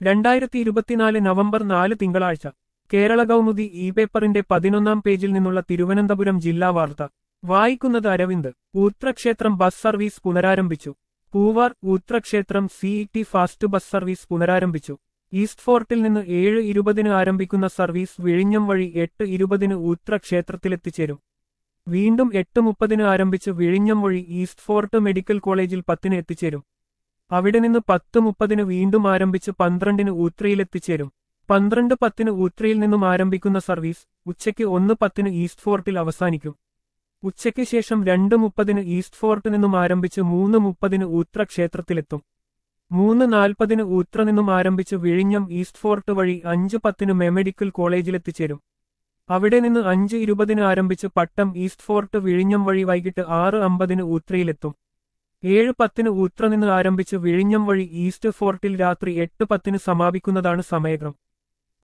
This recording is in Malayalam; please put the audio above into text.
രണ്ടായിരത്തി ഇരുപത്തിനാല് നവംബർ നാല് തിങ്കളാഴ്ച കേരള കൗമുദി ഇ പേപ്പറിന്റെ പതിനൊന്നാം പേജിൽ നിന്നുള്ള തിരുവനന്തപുരം ജില്ലാ വാർത്ത വായിക്കുന്നത് അരവിന്ദ് ഊത്രക്ഷേത്രം ബസ് സർവീസ് പുനരാരംഭിച്ചു പൂവാർ ഊത്രക്ഷേത്രം സിഇടി ഫാസ്റ്റ് ബസ് സർവീസ് പുനരാരംഭിച്ചു ഈസ്റ്റ് ഫോർട്ടിൽ നിന്ന് ഏഴ് ഇരുപതിന് ആരംഭിക്കുന്ന സർവീസ് വിഴിഞ്ഞം വഴി എട്ട് ഇരുപതിന് ഊത്ര ക്ഷേത്രത്തിലെത്തിച്ചേരും വീണ്ടും എട്ട് മുപ്പതിന് ആരംഭിച്ച് വിഴിഞ്ഞം വഴി ഈസ്റ്റ് ഫോർട്ട് മെഡിക്കൽ കോളേജിൽ പത്തിന് എത്തിച്ചേരും അവിടെ നിന്ന് പത്ത് മുപ്പതിന് വീണ്ടും ആരംഭിച്ച് പന്ത്രണ്ടിന് ഊത്രയിലെത്തിച്ചേരും പന്ത്രണ്ട് പത്തിന് ഊത്രയിൽ നിന്നും ആരംഭിക്കുന്ന സർവീസ് ഉച്ചയ്ക്ക് ഒന്ന് പത്തിന് ഈസ്റ്റ് ഫോർട്ടിൽ അവസാനിക്കും ഉച്ചയ്ക്ക് ശേഷം രണ്ട് മുപ്പതിന് ഈസ്റ്റ് ഫോർട്ട് നിന്നും ആരംഭിച്ച് മൂന്ന് മുപ്പതിന് ഊത്ര ക്ഷേത്രത്തിലെത്തും മൂന്ന് നാൽപ്പതിന് ഊത്ര നിന്നും ആരംഭിച്ച് വിഴിഞ്ഞം ഈസ്റ്റ് ഫോർട്ട് വഴി അഞ്ച് പത്തിന് മെമെഡിക്കൽ കോളേജിലെത്തിച്ചേരും അവിടെ നിന്ന് അഞ്ച് ഇരുപതിന് ആരംഭിച്ച് പട്ടം ഈസ്റ്റ് ഫോർട്ട് വിഴിഞ്ഞം വഴി വൈകിട്ട് ആറ് അമ്പതിന് ഊത്രയിലെത്തും ഏഴ് പത്തിന് ഊത്ര നിന്ന് ആരംഭിച്ച് വിഴിഞ്ഞം വഴി ഈസ്റ്റ് ഫോർട്ടിൽ രാത്രി എട്ട് പത്തിന് സമാപിക്കുന്നതാണ് സമയക്രം